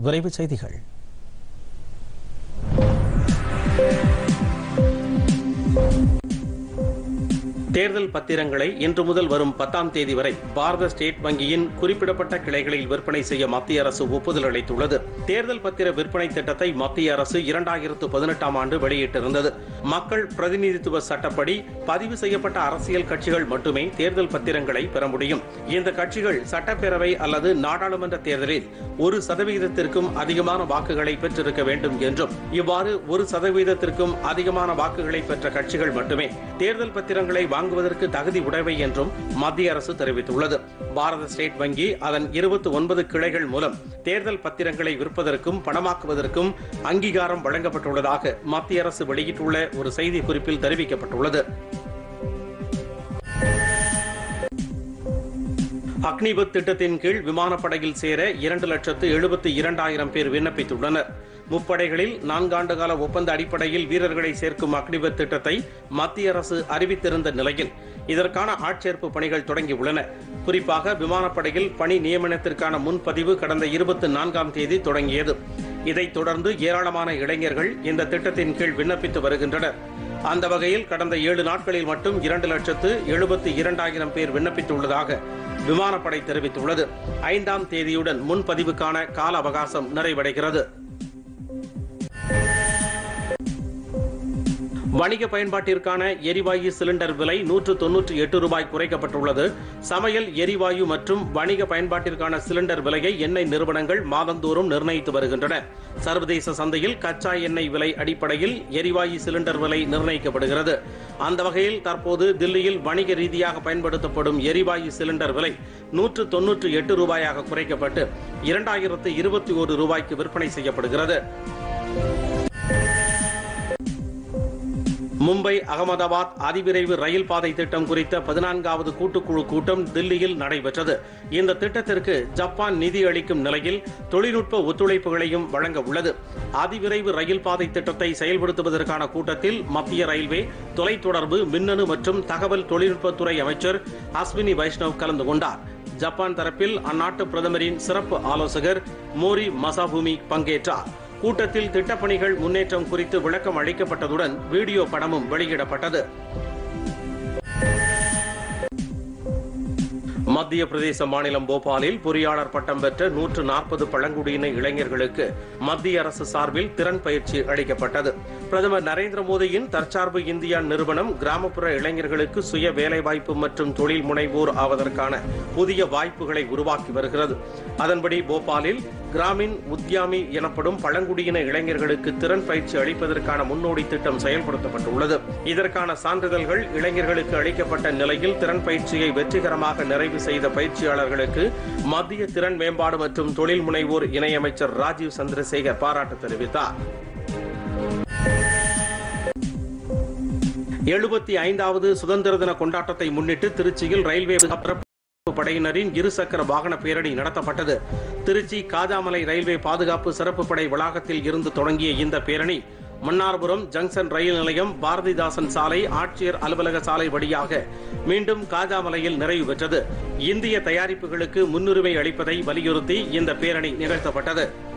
விரைவுச் செய்திகள் தேர்தல் பத்திரங்களை இன்று முதல் வரும் பத்தாம் தேதி வரை பாரத ஸ்டேட் வங்கியின் குறிப்பிடப்பட்ட கிளைகளில் விற்பனை செய்ய மத்திய அரசு ஒப்புதல் அளித்துள்ளது தேர்தல் பத்திர விற்பனை திட்டத்தை மத்திய அரசு இரண்டாயிரத்து பதினெட்டாம் ஆண்டு வெளியிட்டிருந்தது மக்கள் பிரதிநிதித்துவ சட்டப்படி பதிவு செய்யப்பட்ட அரசியல் கட்சிகள் மட்டுமே தேர்தல் பத்திரங்களை பெற முடியும் இந்த கட்சிகள் சட்டப்பேரவை அல்லது நாடாளுமன்ற தேர்தலில் ஒரு சதவீதத்திற்கும் அதிகமான வாக்குகளை பெற்றிருக்க வேண்டும் என்றும் இவ்வாறு ஒரு சதவீதத்திற்கும் அதிகமான வாக்குகளை பெற்ற கட்சிகள் மட்டுமே தேர்தல் பத்திரங்களை வாங்குவதற்கு தகுதி உடையவை என்றும் மத்திய அரசு தெரிவித்துள்ளது பாரத ஸ்டேட் வங்கி அதன் இருபத்தி ஒன்பது கிளைகள் மூலம் தேர்தல் பத்திரங்களை விற்பதற்கும் பணமாக்குவதற்கும் அங்கீகாரம் வழங்கப்பட்டுள்ளதாக மத்திய அரசு வெளியிட்டுள்ள ஒரு செய்தி குறிப்பில் தெரிவிக்கப்பட்டுள்ளது அக்னிபத் திட்டத்தின் கீழ் விமானப்படையில் சேர இரண்டு லட்சத்து எழுபத்தி இரண்டாயிரம் பேர் விண்ணப்பித்துள்ளனர் முப்படைகளில் நான்காண்டு கால ஒப்பந்த அடிப்படையில் வீரர்களை சேர்க்கும் அக்னிபத் திட்டத்தை மத்திய அரசு அறிவித்திருந்த நிலையில் இதற்கான ஆட்சேர்ப்பு பணிகள் தொடங்கியுள்ளன குறிப்பாக விமானப்படையில் பணி நியமனத்திற்கான முன்பதிவு கடந்த இருபத்தி நான்காம் தேதி தொடங்கியது இதைத் தொடர்ந்து ஏராளமான இளைஞர்கள் இந்த திட்டத்தின் கீழ் விண்ணப்பித்து வருகின்றனர் அந்த வகையில் கடந்த ஏழு நாட்களில் மட்டும் இரண்டு லட்சத்து எழுபத்தி இரண்டாயிரம் பேர் விண்ணப்பித்துள்ளதாக விமானப்படை தெரிவித்துள்ளது ஐந்தாம் தேதியுடன் முன்பதிவுக்கான கால அவகாசம் நிறைவடைகிறது வணிக பயன்பாட்டிற்கான எரிவாயு சிலிண்டர் விலை நூற்று தொன்னூற்றி எட்டு ரூபாய் குறைக்கப்பட்டுள்ளது சமையல் எரிவாயு மற்றும் வணிக பயன்பாட்டிற்கான சிலிண்டர் விலையை எண்ணெய் நிறுவனங்கள் மாதந்தோறும் நிர்ணயித்து வருகின்றன சர்வதேச சந்தையில் கச்சா எண்ணெய் விலை அடிப்படையில் எரிவாயு சிலிண்டர் விலை நிர்ணயிக்கப்படுகிறது அந்த வகையில் தற்போது தில்லியில் வணிக ரீதியாக பயன்படுத்தப்படும் எரிவாயு சிலிண்டர் விலை நூற்று தொன்னூற்று எட்டு ரூபாயாக குறைக்கப்பட்டு இரண்டாயிரத்து இருபத்தி ஒரு ரூபாய்க்கு விற்பனை செய்யப்படுகிறது மும்பை அகமதாபாத் அதிவிரைவு ரயில் பாதை திட்டம் குறித்த பதினான்காவது கூட்டுக்குழு கூட்டம் தில்லியில் நடைபெற்றது இந்த திட்டத்திற்கு ஜப்பான் நிதி அளிக்கும் நிலையில் தொழில்நுட்ப ஒத்துழைப்புகளையும் வழங்க உள்ளது அதிவிரைவு ரயில் பாதை திட்டத்தை செயல்படுத்துவதற்கான கூட்டத்தில் மத்திய ரயில்வே தொலைத்தொடர்பு மின்னணு மற்றும் தகவல் தொழில்நுட்பத்துறை அமைச்சர் அஸ்வினி வைஷ்ணவ் கலந்து கொண்டார் ஜப்பான் தரப்பில் அந்நாட்டு பிரதமரின் சிறப்பு ஆலோசகர் மோரி மசாபூமி பங்கேற்றார் கூட்டத்தில் திட்டப்பணிகள் முன்னேற்றம் குறித்து விளக்கம் அளிக்கப்பட்டதுடன் வீடியோ படமும் வெளியிடப்பட்டது மத்திய பிரதேச மாநிலம் போபாலில் பொறியாளர் பட்டம் பெற்ற நூற்று நாற்பது பழங்குடியின இளைஞர்களுக்கு மத்திய அரசு சார்பில் திறன் பயிற்சி அளிக்கப்பட்டது பிரதமர் நரேந்திர மோடியின் தற்சார்பு இந்தியா நிறுவனம் கிராமப்புற இளைஞர்களுக்கு சுய வேலைவாய்ப்பு மற்றும் தொழில் முனைவோர் ஆவதற்கான புதிய வாய்ப்புகளை உருவாக்கி வருகிறது அதன்படி போபாலில் கிராமின் உத்யாமி எனப்படும் பழங்குடியின இளைஞர்களுக்கு திறன் பயிற்சி அளிப்பதற்கான முன்னோடி திட்டம் செயல்படுத்தப்பட்டுள்ளது இதற்கான சான்றிதழ்கள் இளைஞர்களுக்கு அளிக்கப்பட்ட நிலையில் திறன் பயிற்சியை வெற்றிகரமாக நிறைவு செய்த பயிற்சியாளர்களுக்கு மத்திய திறன் மேம்பாடு மற்றும் தொழில் முனைவோர் இணையமைச்சர் ராஜீவ் சந்திரசேகர் பாராட்டு தெரிவித்தார் எழுபத்தி ஐந்தாவது சுதந்திர தின கொண்டாட்டத்தை முன்னிட்டு திருச்சியில் ரயில்வே பாதுகாப்பு படையினரின் இருசக்கர வாகன பேரணி நடத்தப்பட்டது திருச்சி காஜாமலை ரயில்வே பாதுகாப்பு சிறப்பு படை வளாகத்தில் இருந்து தொடங்கிய இந்த பேரணி மன்னார்புரம் ஜங்ஷன் ரயில் நிலையம் பாரதிதாசன் சாலை ஆட்சியர் அலுவலக சாலை வழியாக மீண்டும் காஜாமலையில் நிறைவு பெற்றது இந்திய தயாரிப்புகளுக்கு முன்னுரிமை அளிப்பதை வலியுறுத்தி இந்த பேரணி நிகழ்த்தப்பட்டது